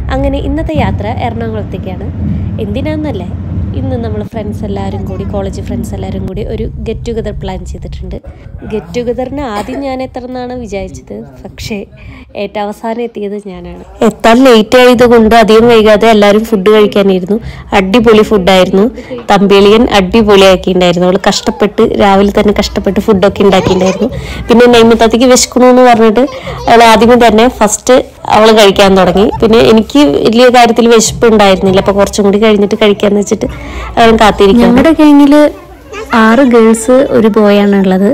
അങ്ങനെ ഇന്നത്തെ യാത്ര എറണാകുളത്തേക്കാണ് എന്തിനാന്നല്ലേ ഇന്ന് നമ്മൾ ഫ്രണ്ട്സ് എല്ലാവരും കൂടി കോളേജ് ഫ്രണ്ട്സ് എല്ലാവരും കൂടി ഒരു ഗെറ്റ് ടുഗദർ പ്ലാൻ ചെയ്തിട്ടുണ്ട് ഗെറ്റ് ടുഗദറിന് ആദ്യം ഞാൻ എത്ര എന്നാണ് വിചാരിച്ചത് പക്ഷേ ഏറ്റവും അവസാനം എത്തിയത് ഞാനാണ് എത്താൻ ലേറ്റ് ആയതുകൊണ്ട് അധികം വൈകാതെ എല്ലാവരും ഫുഡ് കഴിക്കാനിരുന്നു അടിപൊളി ഫുഡായിരുന്നു തമ്പിളിയൻ അടിപൊളിയാക്കിയിട്ടുണ്ടായിരുന്നു അവൾ കഷ്ടപ്പെട്ട് രാവിലെ തന്നെ കഷ്ടപ്പെട്ട് ഫുഡൊക്കെ ഉണ്ടാക്കിയിട്ടുണ്ടായിരുന്നു പിന്നെ നൈമിത്തത്തേക്ക് വിശക്കണമെന്ന് പറഞ്ഞിട്ട് അവൾ ആദ്യമേ തന്നെ ഫസ്റ്റ് അവൾ കഴിക്കാൻ തുടങ്ങി പിന്നെ എനിക്ക് വലിയ കാര്യത്തിൽ വിശപ്പ് ഉണ്ടായിരുന്നില്ല അപ്പോൾ കുറച്ചും കൂടി കഴിഞ്ഞിട്ട് കഴിക്കാന്ന് വെച്ചിട്ട് അവൻ കാത്തിരിക്കും ഞങ്ങളുടെ ഗാങ്ങിൽ ആറ് ഗേൾസ് ഒരു ബോയാണ് ഉള്ളത്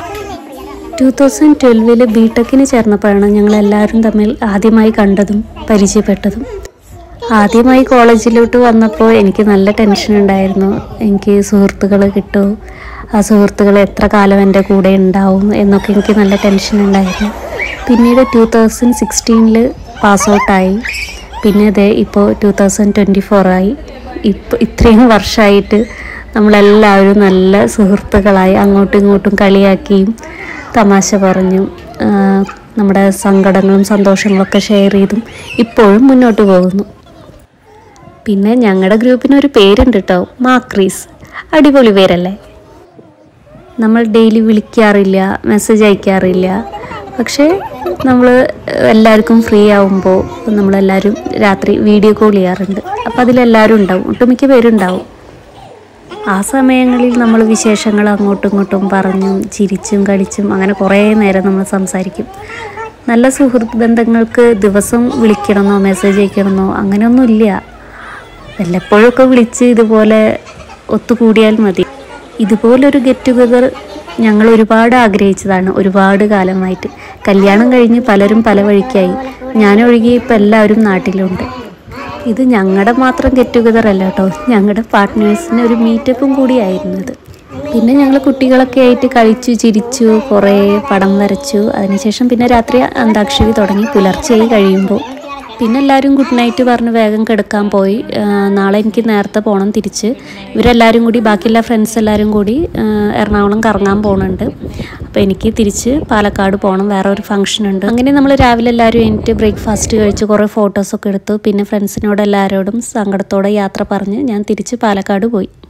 ടൂ തൗസൻഡ് ട്വൽവിൽ ബി ടെക്കിന് ചേർന്നപ്പോഴാണ് ഞങ്ങൾ എല്ലാവരും തമ്മിൽ ആദ്യമായി കണ്ടതും പരിചയപ്പെട്ടതും ആദ്യമായി കോളേജിലോട്ട് വന്നപ്പോൾ എനിക്ക് നല്ല ടെൻഷൻ ഉണ്ടായിരുന്നു എനിക്ക് സുഹൃത്തുക്കൾ കിട്ടുമോ ആ സുഹൃത്തുക്കൾ എത്ര കാലം എൻ്റെ കൂടെ ഉണ്ടാവും എന്നൊക്കെ എനിക്ക് നല്ല ടെൻഷൻ ഉണ്ടായിരുന്നു പിന്നീട് ടൂ തൗസൻഡ് സിക്സ്റ്റീനിൽ പാസ് ഔട്ടായി പിന്നെ അതെ ഇപ്പോൾ ടൂ തൗസൻഡ് ട്വൻറ്റി ഫോറായി ഇപ്പോൾ ഇത്രയും വർഷമായിട്ട് നമ്മളെല്ലാവരും നല്ല സുഹൃത്തുക്കളായി അങ്ങോട്ടും ഇങ്ങോട്ടും കളിയാക്കിയും തമാശ പറഞ്ഞും ആ, നമ്മുടെ സങ്കടങ്ങളും സന്തോഷങ്ങളൊക്കെ ഷെയർ ചെയ്തും ഇപ്പോഴും മുന്നോട്ട് പോകുന്നു പിന്നെ ഞങ്ങളുടെ ഗ്രൂപ്പിന് ഒരു പേരുണ്ട് കേട്ടോ മാക്രീസ് അടിപൊളി പേരല്ലേ നമ്മൾ ഡെയിലി വിളിക്കാറില്ല മെസ്സേജ് അയക്കാറില്ല പക്ഷേ നമ്മൾ എല്ലാവർക്കും ഫ്രീ ആവുമ്പോൾ നമ്മളെല്ലാവരും രാത്രി വീഡിയോ കോൾ ചെയ്യാറുണ്ട് അപ്പോൾ അതിലെല്ലാവരും ഉണ്ടാവും ഒട്ടുമിക്ക പേരുണ്ടാവും ആ സമയങ്ങളിൽ നമ്മൾ വിശേഷങ്ങൾ അങ്ങോട്ടും ഇങ്ങോട്ടും പറഞ്ഞും ചിരിച്ചും കളിച്ചും അങ്ങനെ കുറേ നേരം നമ്മൾ സംസാരിക്കും നല്ല സുഹൃത്ത് ബന്ധങ്ങൾക്ക് ദിവസം വിളിക്കണമെന്നോ മെസ്സേജ് അയക്കണമെന്നോ അങ്ങനെയൊന്നുമില്ല വല്ലപ്പോഴൊക്കെ വിളിച്ച് ഇതുപോലെ ഒത്തുകൂടിയാൽ മതി ഇതുപോലൊരു ഗെറ്റ് ടുഗദർ ഞങ്ങൾ ഒരുപാട് ആഗ്രഹിച്ചതാണ് ഒരുപാട് കാലമായിട്ട് കല്യാണം കഴിഞ്ഞ് പലരും പല വഴിക്കായി ഞാനൊഴികെ ഇപ്പം എല്ലാവരും നാട്ടിലുണ്ട് ഇത് ഞങ്ങളുടെ മാത്രം ഗെറ്റ് ടുഗദർ അല്ല കേട്ടോ ഞങ്ങളുടെ പാർട്ട്നേഴ്സിന് ഒരു മീറ്റപ്പും കൂടിയായിരുന്നു ഇത് പിന്നെ ഞങ്ങൾ കുട്ടികളൊക്കെ ആയിട്ട് കളിച്ചു ചിരിച്ചു കുറേ പടം വരച്ചു അതിനുശേഷം പിന്നെ രാത്രി അന്താക്ഷരി തുടങ്ങി പുലർച്ചയായി കഴിയുമ്പോൾ പിന്നെ എല്ലാവരും ഗുഡ് നൈറ്റ് പറഞ്ഞ് വേഗം കിടക്കാൻ പോയി ആ, നാളെ എനിക്ക് നേരത്തെ പോകണം തിരിച്ച് ഇവരെല്ലാവരും കൂടി ബാക്കിയുള്ള ഫ്രണ്ട്സ് എല്ലാവരും കൂടി ആ, എറണാകുളം കറങ്ങാൻ പോകുന്നുണ്ട് അപ്പോൾ എനിക്ക് തിരിച്ച് പാലക്കാട് പോകണം വേറെ ഒരു ഫംഗ്ഷൻ ഉണ്ട് അങ്ങനെ നമ്മൾ രാവിലെ എല്ലാവരും എനിക്ക് ബ്രേക്ക്ഫാസ്റ്റ് കഴിച്ച് കുറേ ഫോട്ടോസൊക്കെ എടുത്തു പിന്നെ ഫ്രണ്ട്സിനോട് എല്ലാവരോടും സങ്കടത്തോടെ യാത്ര പറഞ്ഞ് ഞാൻ തിരിച്ച് പാലക്കാട് പോയി